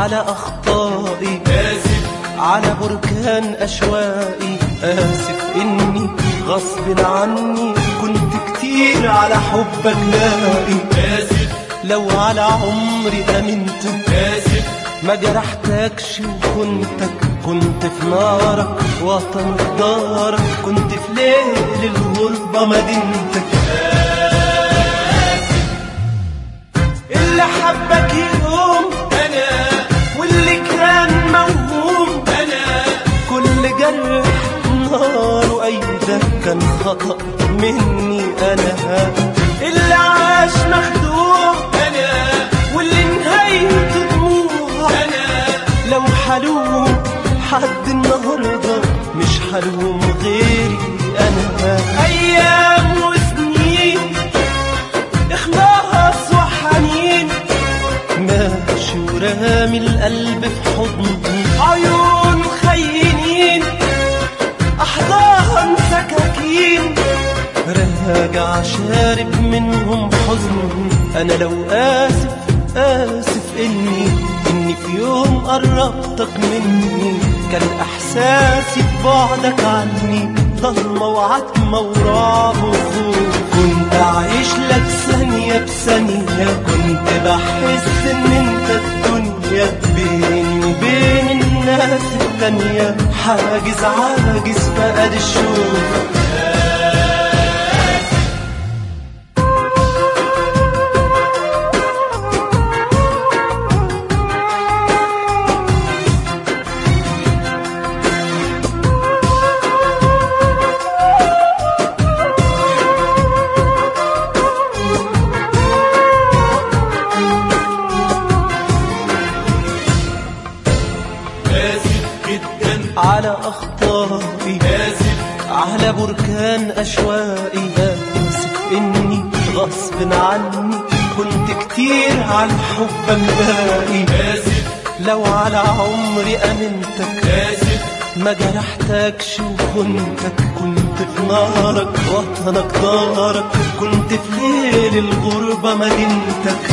على أخطائي آسف على بركان أشوائي آسف إني غصب عني كنت كتير على حبك لاقي آسف لو على عمري أمنتك آسف ما جرحتكش وكنتك كنت في نارك وطن دارك كنت في ليل الغربة مدينتك اللي حبك يقوم أنا واللي كان موهوم أنا كل جرح نار وأيده كان خطأ مني أنا اللي عاش مخدوع أنا واللي نهايته دموع أنا لو حلوم حد النهارده مش حلوم غيري انا ايام وسنين اخلاص وحنين ماشي ورامي القلب في حضني عيون خينين احضان سكاكين راجع شارب منهم حزن انا لو اسف اسف اني اني في يوم قربتك مني كان احساسي ببعدك عني ضلمة وعتمة ورعب وخوف كنت عايش لك ثانية بثانية كنت بحس ان انت الدنيا بيني وبين الناس التانية حاجز عاجز فقد الشوق آسف جدا على أخطائي آسف على بركان أشوائي آسف إني غصب عني كنت كتير عن حبك باقي آسف لو على عمري أمنتك آسف ما جرحتكش وكنتك كنت في نارك وطنك دارك كنت في ليل الغربة مدينتك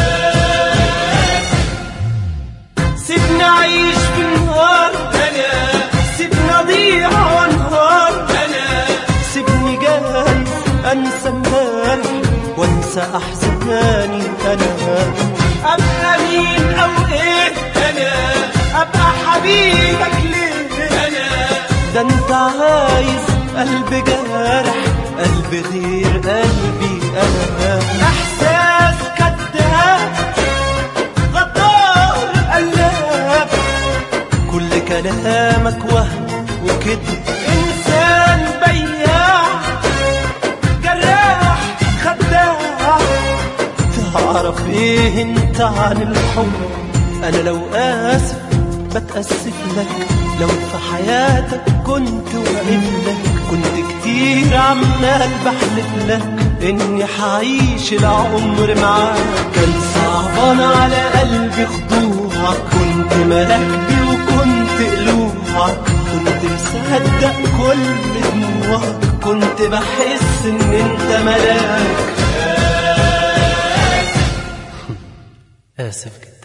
سيبني أعيش في النهار أنا سيبني أضيع وأنهار أنا سيبني جاهز انسى امبارح وانسى احزاني انا ابقى مين او ايه أنا ابقى حبيبك ليه أنا ده انت عايز قلب جارح قلب غير قلبي انا احساس كذاب غدار قلاب كل كلامك وهم وكذب انسان بياع جراح خداع تعرف ايه انت عن الحب انا لو اسف بتأسف لك لو في حياتك كنت واقف لك كنت كتير عمال بحلف لك اني حعيش العمر معاك كان صعبان على قلبي خضوعك كنت مراكبي وكنت قلوعك كنت مصدق كل دموعك كنت بحس ان انت ملاك اسف جدا